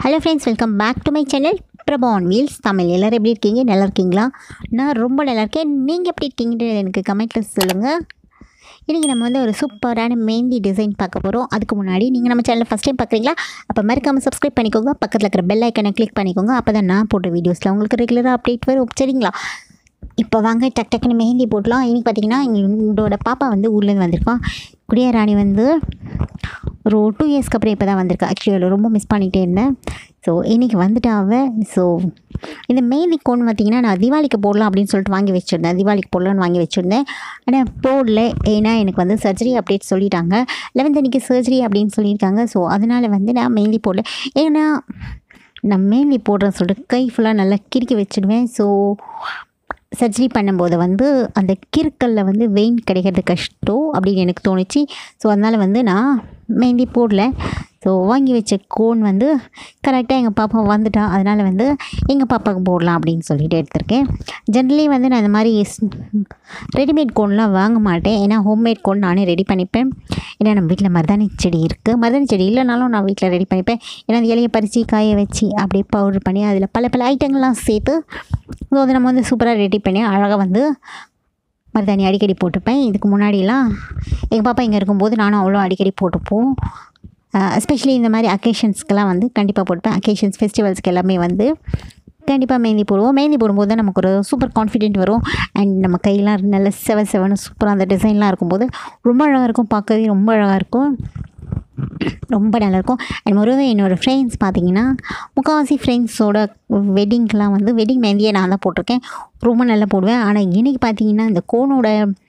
hello friends welcome back to my channel Prabha on wheels Tamil எல்லோரும் எப்படி இருக்கீங்க நல்லா இருக்கீங்களா நான் ரொம்ப நல்லா இருக்கேன் நீங்கள் எப்படி இருக்கீங்கன்னு எனக்கு கமெண்ட்டில் சொல்லுங்கள் இன்றைக்கி நம்ம வந்து ஒரு சூப்பரான மெஹந்தி டிசைன் பார்க்க போகிறோம் அதுக்கு முன்னாடி நீங்கள் நம்ம சேனலில் ஃபஸ்ட் டைம் பார்க்குறீங்களா அப்போ மறக்காமல் சப்ஸ்கிரைப் பண்ணிக்கோங்க பக்கத்தில் இருக்கிற பெல் ஐக்கனை கிளிக் பண்ணிக்கோங்க அப்போ தான் நான் போட்ட வீடியோஸில் உங்களுக்கு ரெகுலராக அப்டேட் வரும் சரிங்களா இப்போ வாங்க டக் டக்குன்னு மெஹந்தி போடலாம் இன்னைக்கு பார்த்தீங்கன்னா எங்களோட பாப்பா வந்து ஊர்லேருந்து வந்திருக்கான் குடியா ராணி வந்து ஒரு டூ இயர்ஸ்க்கு அப்புறம் இப்போ தான் வந்திருக்கா ஆக்சுவலி ரொம்ப மிஸ் பண்ணிகிட்டே இருந்தேன் ஸோ இன்றைக்கி வந்துட்டா அவள் ஸோ இந்த மெஹந்தி கோன் பார்த்தீங்கன்னா நான் தீபாவளிக்கு போடலாம் அப்படின்னு சொல்லிட்டு வாங்கி வச்சுருந்தேன் தீபாவளிக்கு போடலான்னு வாங்கி வச்சுருந்தேன் ஆனால் போடல ஏன்னா எனக்கு வந்து சர்ஜரி அப்டேட் சொல்லிட்டாங்க லெவன்த் அன்றைக்கி சர்ஜரி அப்படின்னு சொல்லியிருக்காங்க ஸோ அதனால் வந்து நான் மெஹந்தி போடல ஏன்னா நான் மெஹந்தி போடுறேன்னு சொல்லிட்டு கை ஃபுல்லாக நல்லா கிறுக்கி வச்சுடுவேன் ஸோ சர்ஜரி பண்ணும்போது வந்து அந்த கிறுக்கல்ல வந்து வெயின் கிடைக்கிறது கஷ்டம் அப்படின்னு எனக்கு தோணுச்சு ஸோ அதனால் வந்து நான் மெஹந்தி போடல ஸோ வாங்கி வச்ச கோன் வந்து கரெக்டாக எங்கள் பாப்பா வந்துட்டா அதனால் வந்து எங்கள் பாப்பாவுக்கு போடலாம் அப்படின்னு சொல்லிட்டு எடுத்திருக்கேன் ஜென்ரலி வந்து நான் இந்த மாதிரி ரெடிமேட் கோன்லாம் வாங்க மாட்டேன் ஏன்னா ஹோம்மேட் கோன் நானே ரெடி பண்ணிப்பேன் ஏன்னா நம்ம வீட்டில் மருதாணி செடி இருக்குது மருதாணி செடி இல்லைனாலும் நான் வீட்டில் ரெடி பண்ணிப்பேன் ஏன்னா அந்த இலையை பறித்து காய வச்சு அப்படியே பவுடர் பண்ணி அதில் பல பல ஐட்டங்கள்லாம் சேர்த்து ஸோ அதை நம்ம வந்து சூப்பராக ரெடி பண்ணி அழகாக வந்து மருதாணி அடிக்கடி போட்டுப்பேன் இதுக்கு முன்னாடிலாம் எங்கள் பாப்பா இங்கே இருக்கும்போது நானும் அவ்வளோ அடிக்கடி போட்டுப்போம் எஸ்பெஷலி இந்த மாதிரி அக்கேஷன்ஸ்க்கெல்லாம் வந்து கண்டிப்பாக போட்டுப்பேன் அக்கேஷன்ஸ் ஃபெஸ்டிவல்ஸ்க்கு எல்லாமே வந்து கண்டிப்பாக மெஹந்தி போடுவோம் மெஹந்தி போடும்போது தான் நமக்கு ஒரு சூப்பர் கான்ஃபிடென்ட் வரும் அண்ட் நம்ம கையெல்லாம் நல்ல செவ செவன்னு சூப்பராக அந்த டிசைன்லாம் இருக்கும்போது ரொம்ப அழகாக இருக்கும் பார்க்கவே ரொம்ப அழகாக இருக்கும் ரொம்ப நல்லாயிருக்கும் அண்ட் மொருவே என்னோடய ஃப்ரெண்ட்ஸ் பார்த்தீங்கன்னா முக்கால்வாசி ஃப்ரெண்ட்ஸோட வெட்டிங்க்கெலாம் வந்து வெட்டிங் மெஹந்தியை நான் தான் போட்டிருக்கேன் ரொம்ப நல்லா போடுவேன் ஆனால் இன்றைக்கி பார்த்தீங்கன்னா இந்த கோனோட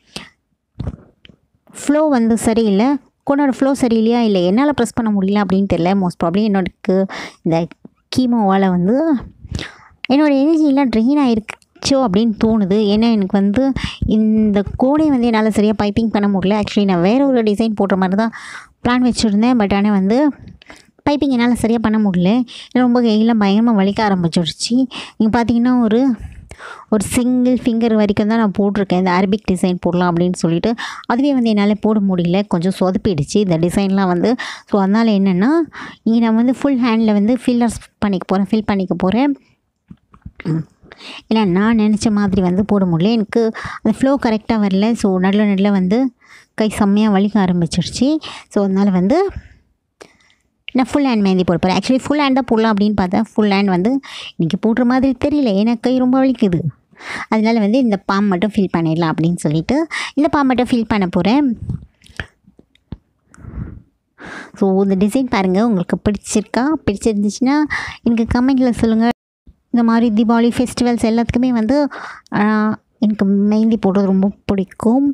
ஃப்ளோ வந்து சரியில்லை கோனோட ஃப்ளோ சரியில்லையா இல்லை என்னால் ப்ரெஸ் பண்ண முடியல அப்படின்னு தெரியல மோஸ்ட் ப்ராப்ளி என்னோடக்கு இந்த கீமோவால் வந்து என்னோடய எனர்ஜிலாம் ட்ரெயின் ஆயிருச்சோ அப்படின்னு தோணுது ஏன்னா எனக்கு வந்து இந்த கோடை வந்து என்னால் சரியாக பைப்பிங் பண்ண முடியல ஆக்சுவலி நான் வேறு ஒரு டிசைன் போடுற மாதிரி தான் பிளான் வச்சுருந்தேன் பட் ஆனால் வந்து பைப்பிங் என்னால் சரியாக பண்ண முடியல ரொம்ப கையெல்லாம் பயங்கரமாக வலிக்க ஆரம்பிச்சிடுச்சு நீங்கள் பார்த்தீங்கன்னா ஒரு ஒரு சிங்கிள் ஃபிங்கர் வரைக்கும் தான் நான் போட்டிருக்கேன் இந்த அரபிக் டிசைன் போடலாம் அப்படின்னு சொல்லிட்டு அதுவே வந்து என்னால் போட முடியல கொஞ்சம் சொதப்பிடுச்சு இந்த டிசைன்லாம் வந்து ஸோ அதனால் என்னென்னா இங்கே நான் வந்து ஃபுல் ஹேண்டில் வந்து ஃபில்லர்ஸ் பண்ணிக்க போகிறேன் ஃபில் பண்ணிக்க போகிறேன் ஏன்னா நான் நினச்ச மாதிரி வந்து போட முடியல எனக்கு அந்த ஃப்ளோ கரெக்டாக வரல ஸோ நடுவில் நடுவில் வந்து கை செம்மையாக வலிக்க ஆரம்பிச்சிருச்சு ஸோ அதனால் வந்து நான் ஃபுல் ஹேண்ட் மெஹந்தி போட போகிறேன் ஆக்சுவலி ஃபுல் ஹேண்ட் தான் போடலாம் அப்படின்னு பார்த்தேன் ஃபுல் ஹேண்ட் வந்து இன்றைக்கி போடுற மாதிரி தெரியல ஏன்னா கை ரொம்ப வலிக்குது அதனால் வந்து இந்த பாம் மட்டும் ஃபில் பண்ணிடலாம் அப்படின்னு சொல்லிட்டு இந்த பாம் மட்டும் ஃபில் பண்ண போகிறேன் ஸோ இந்த டிசைன் பாருங்கள் உங்களுக்கு பிடிச்சிருக்கா பிடிச்சிருந்துச்சுன்னா எனக்கு கமெண்டில் சொல்லுங்கள் இந்த மாதிரி தீபாவளி ஃபெஸ்டிவல்ஸ் எல்லாத்துக்குமே வந்து எனக்கு மெஹந்தி போடுறது ரொம்ப பிடிக்கும்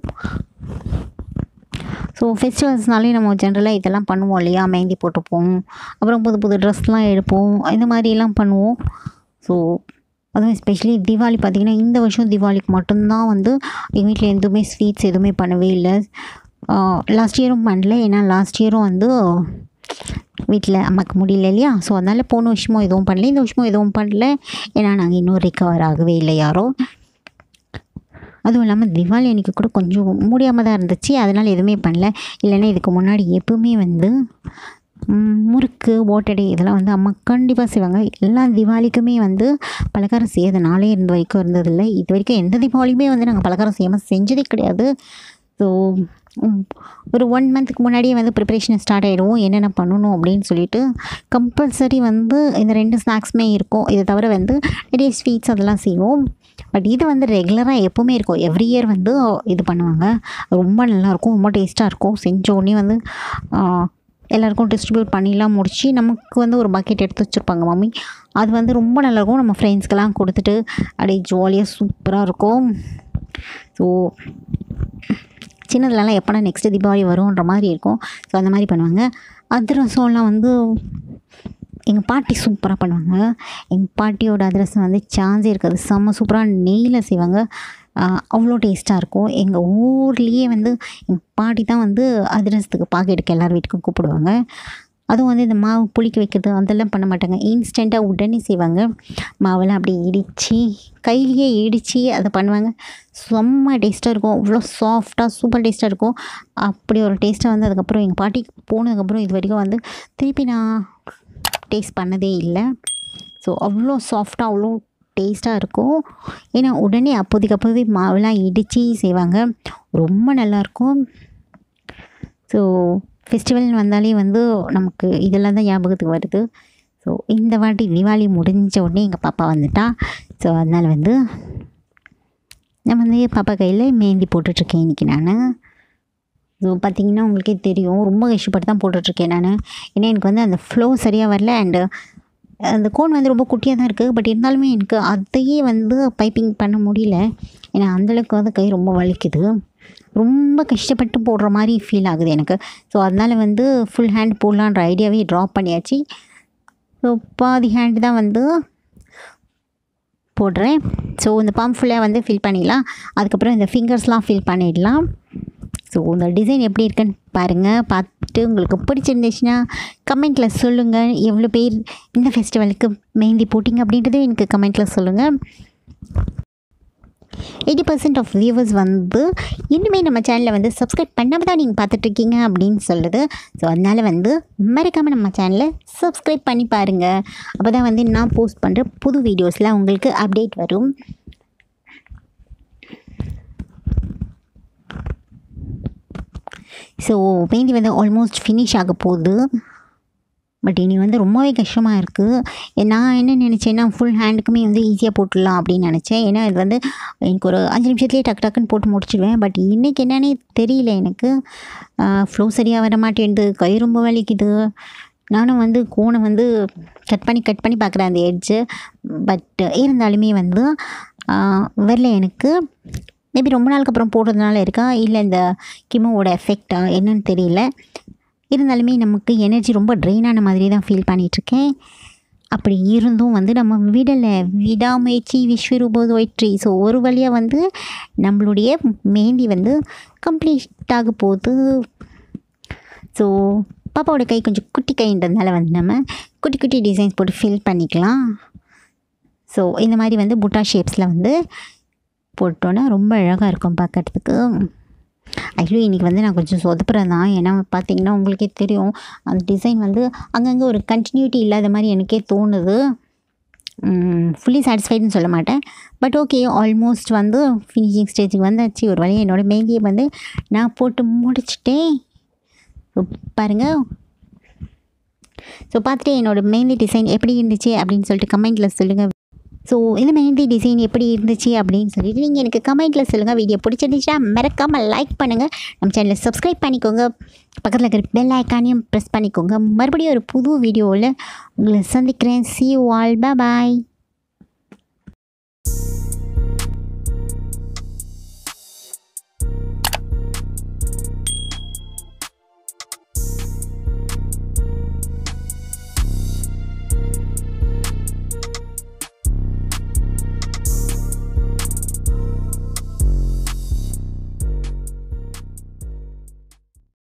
ஸோ ஃபெஸ்டிவல்ஸ்னாலே நம்ம ஜென்ரலாக இதெல்லாம் பண்ணுவோம் இல்லையா மெஹந்தி போட்டுப்போம் அப்புறம் புது புது ட்ரெஸ்லாம் எடுப்போம் இந்த மாதிரிலாம் பண்ணுவோம் ஸோ அதுவும் எஸ்பெஷலி தீபாவளி பார்த்திங்கன்னா இந்த வருஷம் தீபாவளிக்கு மட்டும்தான் வந்து எங்கள் வீட்டில் எதுவுமே ஸ்வீட்ஸ் எதுவுமே பண்ணவே இல்லை லாஸ்ட் இயரும் பண்ணல ஏன்னா லாஸ்ட் இயரும் வந்து வீட்டில் அம்மாக்கு முடியல இல்லையா ஸோ அதனால் போன வருஷமும் எதுவும் பண்ணல இந்த வருஷமும் எதுவும் பண்ணல ஏன்னா நாங்கள் இன்னும் ரிக்கவர் ஆகவே இல்லை யாரும் அதுவும் இல்லாமல் திவாலி அன்றைக்கி கூட கொஞ்சம் முடியாமல் தான் இருந்துச்சு அதனால் எதுவுமே பண்ணல இல்லைன்னா இதுக்கு முன்னாடி எப்பவுமே வந்து முறுக்கு ஓட்டடை இதெல்லாம் வந்து அம்மா கண்டிப்பாக செய்வாங்க எல்லா தீபாவளிக்குமே வந்து பலகாரம் செய்யாத நாளே இருந்த வரைக்கும் இருந்ததில்லை இது வரைக்கும் எந்த தீபாவளியுமே வந்து நாங்கள் பலகாரம் செய்யாமல் செஞ்சதே கிடையாது ஸோ ஒரு ஒன் மந்த்துக்கு முன்னாடியே வந்து ப்ரிப்பரேஷன் ஸ்டார்ட் ஆகிடுவோம் என்னென்ன பண்ணணும் அப்படின்னு சொல்லிட்டு கம்பல்சரி வந்து இந்த ரெண்டு ஸ்நாக்ஸுமே இருக்கும் இதை தவிர வந்து நிறைய ஸ்வீட்ஸ் அதெல்லாம் செய்வோம் பட் இது வந்து ரெகுலராக எப்போவுமே இருக்கும் எவ்ரி இயர் வந்து இது பண்ணுவாங்க ரொம்ப நல்லாயிருக்கும் ரொம்ப டேஸ்ட்டாக இருக்கும் செஞ்ச உடனே வந்து எல்லாருக்கும் டிஸ்ட்ரிபியூட் பண்ணிலாம் முடித்து நமக்கு வந்து ஒரு பக்கெட் எடுத்து வச்சுருப்பாங்க மம்மி அது வந்து ரொம்ப நல்லாயிருக்கும் நம்ம ஃப்ரெண்ட்ஸ்க்கெல்லாம் கொடுத்துட்டு அப்படியே ஜாலியாக சூப்பராக இருக்கும் ஸோ சின்னதுலலாம் எப்போனா நெக்ஸ்ட் தீபாவளி வரும்ன்ற மாதிரி இருக்கும் ஸோ அந்த மாதிரி பண்ணுவாங்க அதிரசம்லாம் வந்து எங்கள் பாட்டி சூப்பராக பண்ணுவாங்க எங்கள் பாட்டியோட அதிரசம் வந்து சான்ஸே இருக்காது செம்ம சூப்பராக நெய்யில் செய்வாங்க அவ்வளோ டேஸ்ட்டாக இருக்கும் எங்கள் ஊர்லேயே வந்து எங்கள் பாட்டி தான் வந்து அதிரசத்துக்கு பாக்கெட்டுக்கு எல்லார் வீட்டுக்கும் கூப்பிடுவாங்க அதுவும் வந்து இந்த மாவு புளிக்க வைக்கிறது அதெல்லாம் பண்ண மாட்டாங்க இன்ஸ்டண்ட்டாக உடனே செய்வாங்க மாவெல்லாம் அப்படி இடித்து கையிலேயே இடித்து அதை பண்ணுவாங்க செம்ம டேஸ்ட்டாக இருக்கும் அவ்வளோ சாஃப்டாக சூப்பர் டேஸ்ட்டாக இருக்கும் அப்படி ஒரு டேஸ்ட்டாக வந்து அதுக்கப்புறம் எங்கள் பாட்டி போனதுக்கப்புறம் இது வரைக்கும் வந்து திருப்பி நான் டேஸ்ட் பண்ணதே இல்லை ஸோ அவ்வளோ சாஃப்டாக அவ்வளோ டேஸ்ட்டாக இருக்கும் ஏன்னா உடனே அப்போதைக்கு அப்போவே மாவுலாம் இடித்து செய்வாங்க ரொம்ப நல்லாயிருக்கும் ஸோ ஃபெஸ்டிவல் வந்தாலே வந்து நமக்கு இதெல்லாம் தான் ஞாபகத்துக்கு வருது ஸோ இந்த வாட்டி தீபாவளி முடிஞ்ச உடனே எங்கள் பாப்பா வந்துட்டா ஸோ அதனால் வந்து நான் வந்து பாப்பா கையில் மேந்தி போட்டுட்ருக்கேன் இன்றைக்கி நான் ஸோ பார்த்தீங்கன்னா உங்களுக்கே தெரியும் ரொம்ப கஷ்டப்பட்டு தான் போட்டுட்ருக்கேன் நான் ஏன்னா எனக்கு வந்து அந்த ஃப்ளோ சரியாக வரல அண்டு அந்த கோன் வந்து ரொம்ப குட்டியாக தான் இருக்குது பட் இருந்தாலுமே எனக்கு அதையே வந்து பைப்பிங் பண்ண முடியல ஏன்னா அந்தளவுக்கு வந்து கை ரொம்ப வலிக்குது ரொம்ப கஷ்டப்பட்டு போடுற மாதிரி ஃபீல் ஆகுது எனக்கு ஸோ அதனால் வந்து ஃபுல் ஹேண்ட் போடலான்ற ஐடியாவே ட்ராப் பண்ணியாச்சு ஸோ பாதி ஹேண்ட் தான் வந்து போடுறேன் ஸோ இந்த பம்ப் ஃபுல்லாக வந்து ஃபில் பண்ணிடலாம் அதுக்கப்புறம் இந்த ஃபிங்கர்ஸ்லாம் ஃபில் பண்ணிடலாம் ஸோ இந்த டிசைன் எப்படி இருக்குன்னு பாருங்கள் பார்த்துட்டு உங்களுக்கு பிடிச்சிருந்துச்சுன்னா கமெண்ட்டில் சொல்லுங்கள் எவ்வளோ பேர் இந்த ஃபெஸ்டிவலுக்கு மெஹந்தி போட்டிங்க அப்படின்றது எனக்கு கமெண்ட்டில் சொல்லுங்கள் எயிட்டி பர்சன்ட் ஆஃப் வியூவர்ஸ் வந்து இன்னுமே நம்ம சேனலை வந்து சப்ஸ்கிரைப் பண்ணாமல் தான் நீங்கள் பார்த்துட்ருக்கீங்க அப்படின்னு சொல்லுது ஸோ அதனால் வந்து மறக்காமல் நம்ம சேனலை சப்ஸ்கிரைப் பண்ணி பாருங்கள் அப்போ தான் வந்து நான் போஸ்ட் பண்ணுற புது வீடியோஸில் உங்களுக்கு அப்டேட் வரும் ஸோ மெஹந்தி வந்து ஆல்மோஸ்ட் ஃபினிஷ் ஆக போகுது பட் இனி வந்து ரொம்பவே கஷ்டமாக இருக்குது நான் என்ன நினச்சேன்னா ஃபுல் ஹேண்டுக்குமே வந்து ஈஸியாக போட்டுடலாம் அப்படின்னு நினச்சேன் ஏன்னா இது வந்து எனக்கு ஒரு அஞ்சு நிமிஷத்துலேயே டக்கு டக்குன்னு போட்டு முடிச்சிடுவேன் பட் இன்றைக்கி என்னன்னே தெரியல எனக்கு ஃப்ளோ சரியாக வர மாட்டேங்குது கை ரொம்ப வலிக்குது நானும் வந்து கோனை வந்து கட் பண்ணி கட் பண்ணி பார்க்குறேன் அந்த எட்ஜு பட் இருந்தாலுமே வந்து வரல எனக்கு மேபி ரொம்ப நாளுக்கு அப்புறம் போடுறதுனால இருக்கா இல்லை இந்த கிமோவோட எஃபெக்டா என்னன்னு தெரியல இருந்தாலுமே நமக்கு எனர்ஜி ரொம்ப ட்ரெயினான மாதிரி தான் ஃபீல் பண்ணிகிட்ருக்கேன் அப்படி இருந்தும் வந்து நம்ம விடலை விடாமுயற்சி விஸ்வரூப வெற்றி ஸோ ஒரு வழியாக வந்து நம்மளுடைய மெஹந்தி வந்து கம்ப்ளீட் ஆக போகுது ஸோ பாப்பாவோட கை கொஞ்சம் குட்டி கைன்றதுனால வந்து நம்ம குட்டி குட்டி டிசைன்ஸ் போட்டு ஃபில் பண்ணிக்கலாம் ஸோ இந்த மாதிரி வந்து புட்டா ஷேப்ஸில் வந்து போட்டோன்னா ரொம்ப அழகாக இருக்கும் பார்க்குறதுக்கு ஆக்சுவலி இன்றைக்கி வந்து நான் கொஞ்சம் சொதப்புறேன் தான் ஏன்னா பார்த்தீங்கன்னா உங்களுக்கே தெரியும் அந்த டிசைன் வந்து அங்கங்கே ஒரு கண்டினியூட்டி இல்லாத மாதிரி எனக்கே தோணுது ஃபுல்லி சாட்டிஸ்ஃபைடுன்னு சொல்ல மாட்டேன் பட் ஓகே ஆல்மோஸ்ட் வந்து ஃபினிஷிங் ஸ்டேஜுக்கு வந்தாச்சு ஒரு வழியாக என்னோடய மேகியை வந்து நான் போட்டு முடிச்சிட்டேன் பாருங்கள் ஸோ பார்த்துட்டு என்னோடய மெயின்லி டிசைன் எப்படி இருந்துச்சு அப்படின்னு சொல்லிட்டு கமெண்ட்டில் சொல்லுங்கள் ஸோ இந்த மெஹந்தி டிசைன் எப்படி இருந்துச்சு அப்படின்னு சொல்லிட்டு நீங்கள் எனக்கு கமெண்ட்டில் சொல்லுங்கள் வீடியோ பிடிச்சிருந்துச்சுன்னா மறக்காமல் லைக் பண்ணுங்கள் நம்ம சேனலை சப்ஸ்கிரைப் பண்ணிக்கோங்க பக்கத்தில் இருக்கிற பெல் ஐக்கானையும் ப்ரெஸ் பண்ணிக்கோங்க மறுபடியும் ஒரு புது வீடியோவில் உங்களை சந்திக்கிறேன் சி யூ ஆல் பாய்